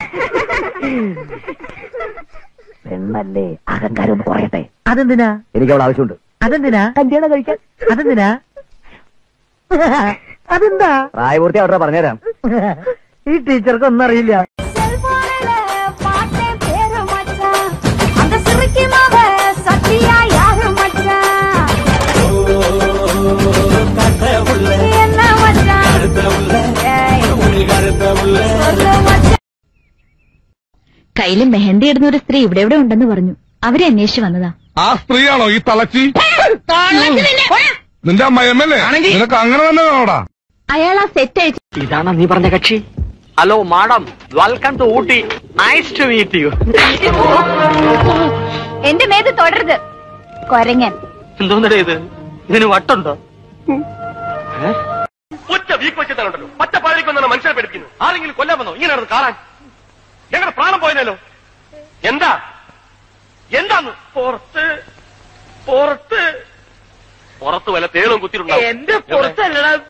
പെണ്ണല്ലേ അഹങ്കാരം ഒന്ന് കുറയട്ടെ അതെന്തിനാ എനിക്ക് അവൾ ആവശ്യമുണ്ട് അതെന്തിനാ കല്യാണം കഴിക്കാൻ അതെന്തിനാ അതെന്താ പ്രായപൂർത്തി അവിടെ പറഞ്ഞുതരാം ഈ ടീച്ചർക്ക് ഒന്നും അറിയില്ല செல்போனில பார்த்தேன் பேரு மச்சான் அந்த சிறுக்கி மாவ சத்தியா யாரு மச்சான் என்ன மச்சான் ஏய், சொல்லு மச்சான் കയ്യിൽ മെഹന്തി ഇടുന്ന ഒരു സ്ത്രീ ഇവിടെ ഇവിടെ ഉണ്ടെന്ന് പറഞ്ഞു അവരെ അന്വേഷിച്ചു വന്നതാ ആ സ്ത്രീയാണോ ഈ തളച്ചി നിന്റെ അമ്മയമ്മല്ലേ നിനക്ക് അങ്ങനെ തന്നെ കാണോടാ അയാൾ ആ സെറ്റ് അയച്ചു ഇതാണോ നീ പറഞ്ഞ കക്ഷി hello madam welcome to Ooty nice to meet you എന്റെ മേത് തുടരുത് കൊരങ്ങൻ എന്തോന്നടേ ഇത് ഇതിന് വട്ടുണ്ടോ ഒറ്റ വീക്ക് വെച്ചിട്ടുണ്ടല്ലോ പച്ച പാലിക്കൊന്നാണ് മനുഷ്യരെ പഠിപ്പിക്കുന്നു ആരെങ്കിലും കൊല്ലാൻ വന്നോ ഇങ്ങനെ നടന്ന് കാണാൻ ഞങ്ങളുടെ പ്രാണം പോയനല്ലോ എന്താ എന്താന്ന് പുറത്ത് പുറത്ത് പുറത്ത് വല്ല തേളും കുത്തിയിട്ടുണ്ടാവും എന്റെ പുറത്തല്ലടാ